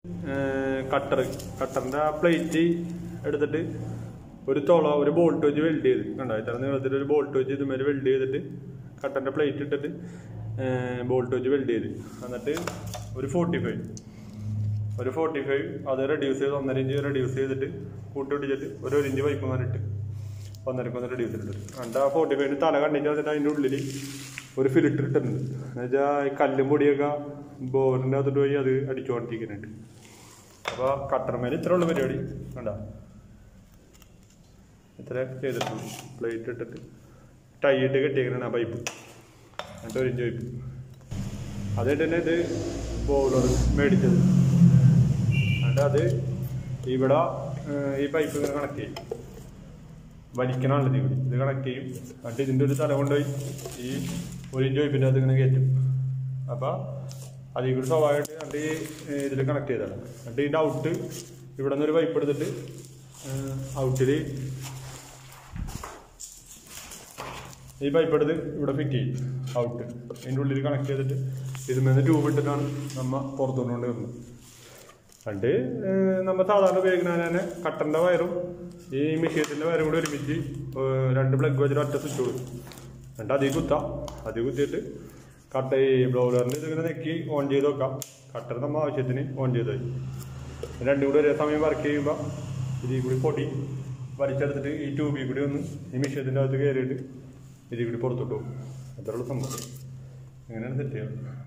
cutter കട്ടറിൻ്റെ ആ plate എടുത്തിട്ട് ഒരു തുള ഒരു ബോൾട്ട് വെച്ച് വെൽഡ് ചെയ്ത് കണ്ടോ ഇത്ര നീളത്തിൽ ഒരു ബോൾട്ട് വെച്ച് ഇതുമാതിരി വെൽഡ് ചെയ്തിട്ട് കട്ടറിൻ്റെ പ്ലേറ്റ് ഇട്ടിട്ട് ബോൾട്ട് വെച്ച് വെൽഡ് ചെയ്ത് എന്നിട്ട് ഒരു ഫോർട്ടി ഫൈവ് ഒരു ഫോർട്ടി ഫൈവ് അത് റെഡ്യൂസ് ചെയ്ത് ഒന്നര ഇഞ്ച് റെഡ്യൂസ് ചെയ്തിട്ട് കൂട്ടി പിടിച്ചിട്ട് ഒരു ഒരു ഇഞ്ച് പൈപ്പ് ഇട്ട് ഒന്നരക്കൊന്ന് റെഡ്യൂസ് ചെയ്തിട്ട് എന്നിട്ട് ആ ഫോർട്ടി ഫൈവിന് തല കണ്ടിട്ട് വന്നിട്ട് അതിൻ്റെ ഉള്ളിൽ ഒരു ഫിൽറ്റർ ഇട്ടിട്ടുണ്ട് എന്നുവെച്ചാൽ ഈ കല്ലും പൊടിയൊക്കെ ബോറിൻ്റെ അകത്തോട്ട് പോയി അത് അടിച്ചുകൊണ്ടിരിക്കുന്നുണ്ട് അപ്പോൾ കട്ടർമേൽ ഇത്ര ഉള്ള പരിപാടി കണ്ട ഇത്ര ചെയ്തിട്ടുണ്ട് പ്ലേറ്റ് ഇട്ടിട്ട് ടൈ ഇട്ട് കെട്ടിയേക്കണം ആ പൈപ്പ് എന്നിട്ട് ഒരു ഇഞ്ച് പൈപ്പ് അതായിട്ട് തന്നെ ഇത് ബോളർ മേടിച്ചത് എന്നിട്ട് അത് ഇവിടെ ഏഹ്, ഈ പൈപ്പ് ഇങ്ങനെ കണക്ട് ചെയ്യും വലിക്കണമല്ലോ ഇത് ഇത് കണക്ട് ചെയ്യും എന്നിട്ട് ഇതിൻ്റെ ഒരു തല കൊണ്ടുപോയി ഈ ഒരു ഇഞ്ച് പൈപ്പിൻ്റെ അത് ഇങ്ങനെ കയറ്റും അപ്പോൾ അതിൽ കൂടി സ്വാഭാവികമായിട്ട് എന്നിട്ട് ഈ ഇതിൽ കണക്ട് ചെയ്താണ് എന്നിട്ട് ഇതിൻ്റെ ഔട്ട് ഇവിടെ നിന്ന് ഒരു പൈപ്പ് എടുത്തിട്ട് ഔട്ടിൽ ഈ പൈപ്പ് എടുത്ത് ഇവിടെ ഫിറ്റ് ചെയ്യും ഔട്ട് അതിൻ്റെ ഉള്ളിൽ കണക്ട് ചെയ്തിട്ട് ഇതിൽ ട്യൂബ് ഇട്ടിട്ടാണ് നമ്മ പുറത്തുകൊണ്ട് വരുന്നത് പണ്ട് ഏഹ്, നമ്മ സാധാരണ ഉപയോഗിക്കുന്ന തന്നെ കട്ടറിൻ്റെ വയറും ഈ മെഷീനത്തിൻ്റെ വയറും കൂടി ഒരുമിച്ച് ഏഹ്, രണ്ട് പ്ലഗ് വെച്ചിട്ട് ഒറ്റ സ്വിച്ച് കൊടുക്കും എന്നിട്ട് അതിൽ കുത്താം അതിൽ കുത്തിയിട്ട് കട്ട ഈ ബ്ലൗലറിൽ ഇതിങ്ങനെ നെക്കി ഓൺ ചെയ്ത് വെക്കാം കട്ടർ നമ്മ ആവശ്യത്തിന് ഓൺ ചെയ്ത് പോയി രണ്ടും കൂടി ഒരേ സമയം വർക്ക് ചെയ്യുമ്പോൾ ഇതിൽ കൂടി പൊടി വലിച്ചെടുത്തിട്ട് ഈ ട്യൂബിൽ കൂടി ഒന്ന് ഈ മെഷീനത്തിൻ്റെ അകത്ത് കയറിയിട്ട് ഇതിൽ കൂടി പുറത്തോട്ട് പോകും അത്രയുള്ള സംഭവം അങ്ങനെയാണ് സെറ്റ് ചെയ്യുന്നത്